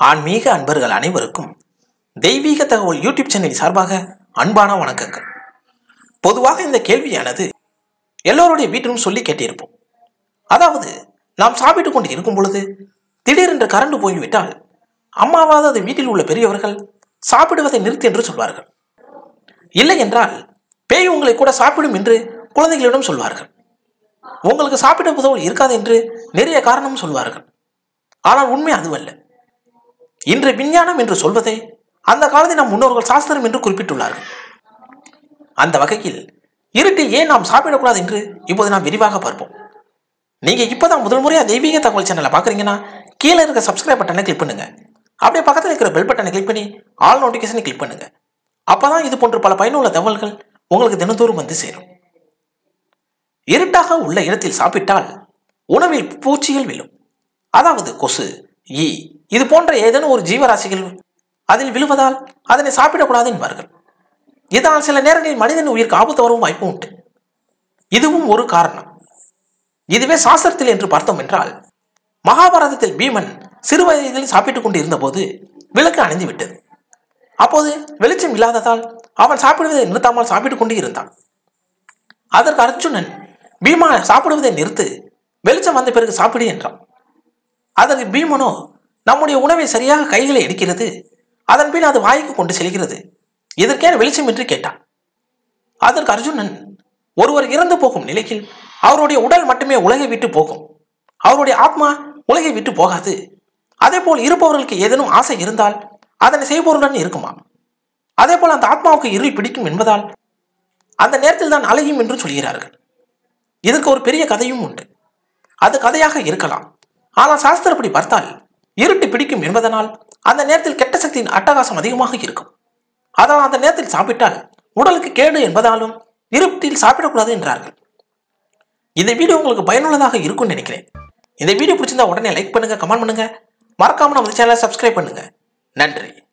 ஆன்மீக அன்பர்கள் அனைவருக்கும் தெய்வீக தகவல் யூடியூப் சேனல் சார்பாக அன்பான வணக்கங்கள் பொதுவாக இந்த கேள்வியானது எல்லோருடைய வீட்டிலும் சொல்லி கேட்டிருப்போம் அதாவது நாம் சாப்பிட்டுக் கொண்டு இருக்கும் பொழுது திடீரென்று கரண்டு போய்விட்டால் அம்மாவாவது வீட்டில் உள்ள பெரியவர்கள் சாப்பிடுவதை நிறுத்து என்று சொல்வார்கள் இல்லை என்றால் பேய் உங்களை கூட சாப்பிடும் என்று குழந்தைகளிடம் சொல்வார்கள் உங்களுக்கு சாப்பிட உதவல் இருக்காது என்று நிறைய காரணம் சொல்வார்கள் ஆனால் உண்மை அதுவல்ல இன்று விஞ்ஞானம் என்று சொல்வதை அந்த காலத்தில் நம் முன்னோர்கள் சாஸ்திரம் என்று குறிப்பிட்டுள்ளார்கள் அந்த வகையில் இருட்டில் ஏன் நாம் சாப்பிடக்கூடாது என்று இப்போது நாம் விரிவாக பார்ப்போம் நீங்க இப்பதான் முதல் முறையா தெய்வீக தகவல் சேனலை பாக்குறீங்கன்னா கீழே இருக்க சப்ஸ்கிரைப் பட்டனை கிளிக் பண்ணுங்க அப்படியே பக்கத்தில் இருக்கிற பெல் பட்டனை கிளிக் பண்ணி ஆல் நோட்டிஃபிகேஷனை கிளிக் பண்ணுங்க அப்பதான் இது போன்ற பல பயனுள்ள தகவல்கள் உங்களுக்கு தினந்தோறும் வந்து சேரும் இருட்டாக உள்ள இடத்தில் சாப்பிட்டால் உணவில் பூச்சிகள் விழும் அதாவது கொசு ஈ இது போன்ற ஏதேனும் ஒரு ஜீவராசிகள் அதில் விழுவதால் அதனை சாப்பிடக்கூடாது என்பார்கள் இதனால் சில நேரங்களில் மனிதன் உயிருக்கு ஆபத்து வரவும் வாய்ப்பு உண்டு இதுவும் ஒரு காரணம் இதுவே சாஸ்திரத்தில் என்று பார்த்தோம் என்றால் மகாபாரதத்தில் பீமன் சிறு வயதில் சாப்பிட்டுக் கொண்டு இருந்தபோது விளக்கு அணைந்து விட்டது அப்போது வெளிச்சம் இல்லாததால் அவன் சாப்பிடுவதை நிறுத்தாமல் சாப்பிட்டுக் கொண்டு இருந்தான் அதற்கு அர்ஜுனன் பீமா சாப்பிடுவதை நிறுத்து வெளிச்சம் வந்த பிறகு சாப்பிடு என்றான் அதற்கு பீமனோ நம்முடைய உணவை சரியாக கைகளை எடுக்கிறது அதன் பின் அது வாய்க்கு கொண்டு செல்கிறது இதற்கேன வெளிச்சம் என்று கேட்டான் அதற்கு அர்ஜுனன் ஒருவர் இறந்து போகும் நிலையில் அவருடைய உடல் மட்டுமே உலகை விட்டு போகும் அவருடைய ஆத்மா உலகை விட்டு போகாது அதே போல் இருப்பவர்களுக்கு ஏதேனும் ஆசை இருந்தால் அதனை செய்பவருடன் இருக்குமா அதே போல் அந்த ஆத்மாவுக்கு இருள் பிடிக்கும் என்பதால் அந்த நேரத்தில் தான் அலையும் என்று சொல்கிறார்கள் இதற்கு ஒரு பெரிய கதையும் உண்டு அது கதையாக இருக்கலாம் ஆனால் சாஸ்திரப்படி பார்த்தால் இருட்டு பிடிக்கும் என்பதனால் அந்த நேரத்தில் கெட்ட சக்தியின் அட்டகாசம் அதிகமாக இருக்கும் அதனால் அந்த நேரத்தில் சாப்பிட்டால் உடலுக்கு கேடு என்பதாலும் இருட்டில் சாப்பிடக்கூடாது என்றார்கள் இந்த வீடியோ உங்களுக்கு பயனுள்ளதாக இருக்கும்னு நினைக்கிறேன் இந்த வீடியோ பிடிச்சிருந்தா உடனே லைக் பண்ணுங்க கமெண்ட் பண்ணுங்க மறக்காம நம்ம சேனலை சப்ஸ்கிரைப் பண்ணுங்க நன்றி